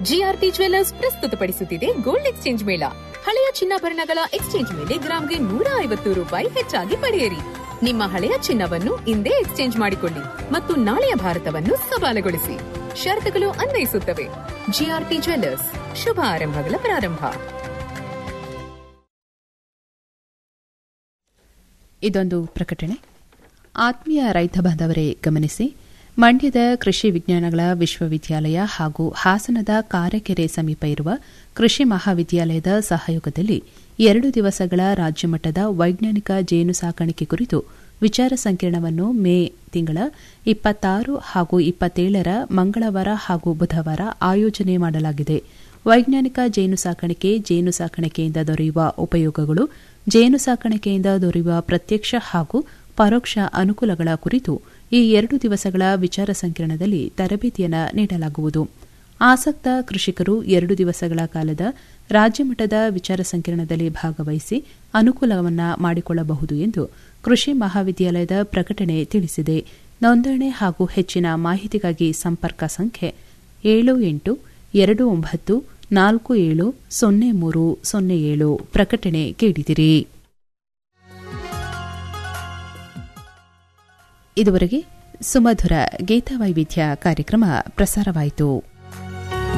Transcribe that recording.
GRT jewellers ಪ್ರಸ್ತುತಪಡಿಸುತ್ತಿದೆ gold exchange ಮೇಳ ಹಳೆಯ ಚಿನ್ನಾಭರಣಗಳ ಎಕ್ಸ್ಚೇಂಜ್ ಮೇಲೆ ಗ್ರಾಂಗೆ ನೂರ ಐವತ್ತು ರೂಪಾಯಿ ಹೆಚ್ಚಾಗಿ ಪಡೆಯಿರಿ ನಿಮ್ಮ ಹಳೆಯ ಚಿನ್ನವನ್ನು ಇಂದೇ ಎಕ್ಸ್ಚೇಂಜ್ ಮಾಡಿಕೊಳ್ಳಿ ಮತ್ತು ನಾಳೆಯ ಭಾರತವನ್ನು ಸವಾಲುಗೊಳಿಸಿ ಷರತ್ತುಗಳು ಅನ್ವಯಿಸುತ್ತವೆ ಜಿಆರ್ಟಿ ಜುವೆಲ್ಲರ್ಸ್ ಶುಭ ಆರಂಭಗಳ ಪ್ರಾರಂಭ ಇದೊಂದು ಪ್ರಕಟಣೆ ಆತ್ಮೀಯ ರೈತ ಬಾಂಧವರೇ ಗಮನಿಸಿ ಮಂಡ್ಯದ ಕೃಷಿ ವಿಜ್ಞಾನಗಳ ವಿಶ್ವವಿದ್ಯಾಲಯ ಹಾಗೂ ಹಾಸನದ ಕಾರೆಕೆರೆ ಸಮೀಪ ಇರುವ ಕೃಷಿ ಮಹಾವಿದ್ಯಾಲಯದ ಸಹಯೋಗದಲ್ಲಿ ಎರಡು ದಿವಸಗಳ ರಾಜ್ಯಮಟ್ಟದ ವೈಜ್ಞಾನಿಕ ಜೇನು ಸಾಕಾಣಿಕೆ ಕುರಿತು ವಿಚಾರ ಸಂಕಿರಣವನ್ನು ಮೇ ತಿಂಗಳ ಇಪ್ಪತ್ತಾರು ಹಾಗೂ ಇಪ್ಪತ್ತೇಳರ ಮಂಗಳವಾರ ಹಾಗೂ ಬುಧವಾರ ಆಯೋಜನೆ ಮಾಡಲಾಗಿದೆ ವೈಜ್ಞಾನಿಕ ಜೇನು ಸಾಕಾಣಿಕೆ ಜೇನು ಸಾಕಾಣಿಕೆಯಿಂದ ದೊರೆಯುವ ಉಪಯೋಗಗಳು ಜೇನು ಸಾಕಾಣಿಕೆಯಿಂದ ದೊರೆಯುವ ಪ್ರತ್ಯಕ್ಷ ಹಾಗೂ ಪರೋಕ್ಷ ಅನುಕೂಲಗಳ ಕುರಿತು ಈ ಎರಡು ದಿವಸಗಳ ವಿಚಾರ ಸಂಕಿರಣದಲ್ಲಿ ತರಬೇತಿಯನ್ನು ನೀಡಲಾಗುವುದು ಆಸಕ್ತ ಕೃಷಿಕರು ಎರಡು ದಿವಸಗಳ ಕಾಲದ ರಾಜ್ಯಮಟ್ಟದ ವಿಚಾರ ಸಂಕಿರಣದಲ್ಲಿ ಭಾಗವಹಿಸಿ ಅನುಕೂಲವನ್ನು ಮಾಡಿಕೊಳ್ಳಬಹುದು ಎಂದು ಕೃಷಿ ಮಹಾವಿದ್ಯಾಲಯದ ಪ್ರಕಟಣೆ ತಿಳಿಸಿದೆ ನೋಂದಣಿ ಹಾಗೂ ಹೆಚ್ಚಿನ ಮಾಹಿತಿಗಾಗಿ ಸಂಪರ್ಕ ಸಂಖ್ಯೆ ಏಳು ಎಂಟು ಎರಡು ಒಂಬತ್ತು ನಾಲ್ಕು ಏಳು ಸೊನ್ನೆ ಮೂರು ಸೊನ್ನೆ ಏಳು ಪ್ರಕಟಣೆ ಕೇಳಿದಿರಿ ಇದುವರೆಗೆ ಸುಮಧುರ ಗೀತವೈವಿಧ್ಯ ಕಾರ್ಯಕ್ರಮ ಪ್ರಸಾರವಾಯಿತು